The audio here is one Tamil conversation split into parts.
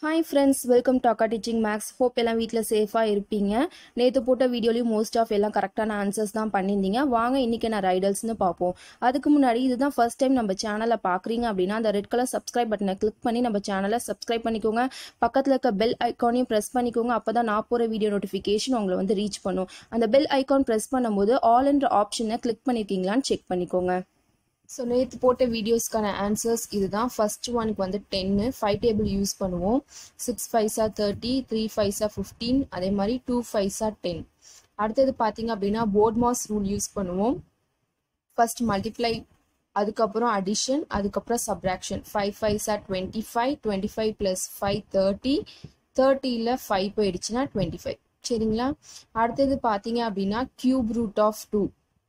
hi friends welcome to Akka teaching maths hope எல்லாம் வீட்டில் சேஃபாக இருப்பீங்க நேற்று போட்ட வீடியோலையும் மோஸ்ட் ஆஃப் எல்லாம் கரெக்டான ஆன்சர்ஸ் தான் பண்ணியிருந்தீங்க வாங்க இன்றைக்கி நான் ரைடல்ஸ்னு பார்ப்போம் அதுக்கு முன்னாடி இதுதான் ஃபர்ஸ்ட் டைம் நம்ம சேனலை பார்க்குறீங்க அப்படின்னா அந்த ரெட் கலர் சப்ஸ்கிரைப் பட்டனை கிளிக் பண்ணி நம்ம சேனலை சப்ஸ்கிரைப் பண்ணிக்கோங்க பக்கத்தில் இருக்க பெல் ஐக்கானையும் ப்ரெஸ் பண்ணிக்கோங்க அப்போ தான் நான் போகிற வீடியோ நோட்டிஃபிகேஷன் உங்களை வந்து ரீச் பண்ணும் அந்த பெல் ஐக்கான் ப்ரெஸ் பண்ணும்போது ஆல் என்ற ஆப்ஷனை கிளிக் பண்ணியிருக்கீங்களான்னு செக் பண்ணிக்கோங்க ஸோ நேற்று போட்ட வீடியோஸ்க்கான ஆன்சர்ஸ் இதுதான் ஃபர்ஸ்ட் ஒனுக்கு வந்து டென்னு ஃபைவ் டேபிள் யூஸ் பண்ணுவோம் சிக்ஸ் ஃபைவ்ஸா தேர்ட்டி த்ரீ ஃபைவ்ஸா ஃபிஃப்டீன் அதே மாதிரி டூ ஃபைவ்ஸா டென் அடுத்தது பார்த்தீங்க அப்படின்னா போர்ட் மாஸ் ரூல் யூஸ் பண்ணுவோம் ஃபர்ஸ்ட் மல்டிப்ளை அதுக்கப்புறம் அடிஷன் அதுக்கப்புறம் சப்ராக்ஷன் ஃபைவ் ஃபைவ்ஸா twenty five twenty five plus five thirty தேர்ட்டியில் ஃபைவ் போயிடுச்சுன்னா டுவெண்ட்டி ஃபைவ் சரிங்களா அடுத்தது பார்த்தீங்க அப்படின்னா கியூப் ரூட் ஆஃப் டூ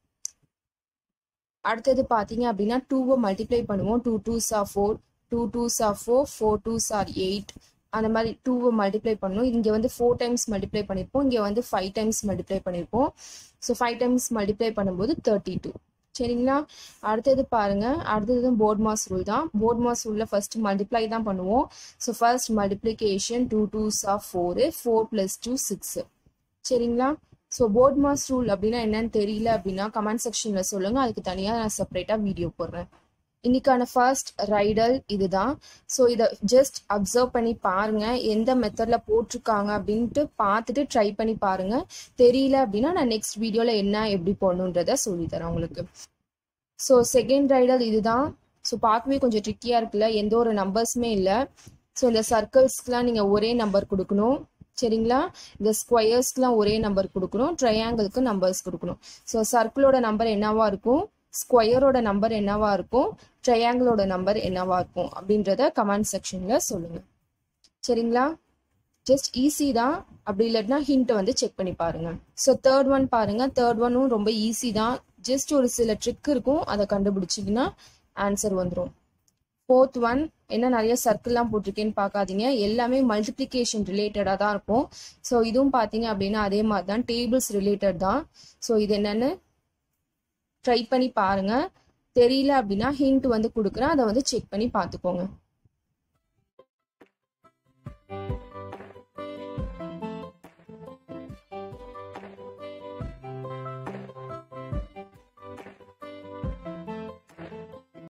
அடுத்தது பார்த்தீங்க அப்படின்னா டூவை மல்டிப்ளை பண்ணுவோம் டூ டூ சார் ஃபோர் டூ டூ சார் ஃபோர் ஃபோர் டூ சார் எயிட் அந்த மாதிரி டூவை மல்டிப்ளை பண்ணணும் இங்கே வந்து ஃபோர் டைம்ஸ் மல்டிப்ளை பண்ணியிருப்போம் இங்கே வந்து ஃபைவ் டைம்ஸ் மல்டிப்ளை பண்ணியிருப்போம் ஸோ ஃபைவ் டைம்ஸ் மல்டிப்ளை பண்ணும்போது தேர்ட்டி டூ சரிங்களா அடுத்தது பாருங்க அடுத்தது போர்ட் மாஸ் ரூல் தான் போர்ட் மாஸ் ரூலில் ஃபர்ஸ்ட் மல்டிப்ளை தான் பண்ணுவோம் so first multiplication two two சார் four four plus two six சரிங்களா ஸோ போர்ட் மாஸ் ரூல் அப்படின்னா என்னன்னு தெரியல அப்படின்னா கமெண்ட் செக்ஷனில் சொல்லுங்கள் அதுக்கு தனியாக நான் செப்பரேட்டாக வீடியோ போடுறேன் இன்னைக்கான ஃபர்ஸ்ட் ரைடல் இதுதான் ஸோ இதை ஜஸ்ட் அப்சர்வ் பண்ணி பாருங்க எந்த மெத்தடில் போட்டிருக்காங்க அப்படின்ட்டு பார்த்துட்டு ட்ரை பண்ணி பாருங்க தெரியல அப்படின்னா நான் நெக்ஸ்ட் வீடியோவில் என்ன எப்படி போடணுன்றத சொல்லித்தரேன் உங்களுக்கு ஸோ செகண்ட் ரைடல் இதுதான் ஸோ பார்க்கவே கொஞ்சம் ட்ரிக்கியாக இருக்குல்ல எந்த ஒரு நம்பர்ஸுமே இல்லை ஸோ இந்த சர்க்கிள்ஸ்க்குலாம் நீங்கள் ஒரே நம்பர் கொடுக்கணும் சரிங்களா இந்த ஸ்கொயர்ஸ்க்குலாம் ஒரே நம்பர் கொடுக்கணும் ட்ரையாங்கிளுக்கு நம்பர்ஸ் கொடுக்கணும் ஸோ சர்க்கிளோட நம்பர் என்னவா இருக்கும் ஸ்கொயரோட நம்பர் என்னவா இருக்கும் ட்ரையாங்கிளோட நம்பர் என்னவா இருக்கும் அப்படின்றத கமெண்ட் செக்ஷன்ல சொல்லுங்க சரிங்களா ஜஸ்ட் ஈஸி தான் அப்படி இல்லாட்டினா ஹிண்ட்டை வந்து செக் பண்ணி பாருங்க ஸோ தேர்ட் ஒன் பாருங்க தேர்ட் ஒன்னும் ரொம்ப ஈஸி தான் ஜஸ்ட் ஒரு சில ட்ரிக் இருக்கும் அதை கண்டுபிடிச்சிங்கன்னா ஆன்சர் வந்துடும் ஃபோர்த் ஒன் என்ன நிறைய சர்க்கிள்லாம் போட்டிருக்கேன்னு பார்க்காதீங்க எல்லாமே மல்டிப்ளிகேஷன் ரிலேட்டடாக தான் இருக்கும் ஸோ இதுவும் பார்த்தீங்க அப்படின்னா அதே மாதிரி தான் டேபிள்ஸ் ரிலேட்டட் தான் ஸோ இது என்னன்னு ட்ரை பண்ணி பாருங்க தெரியல அப்படின்னா ஹிண்ட் வந்து கொடுக்குறேன் அதை வந்து செக் பண்ணி பார்த்துக்கோங்க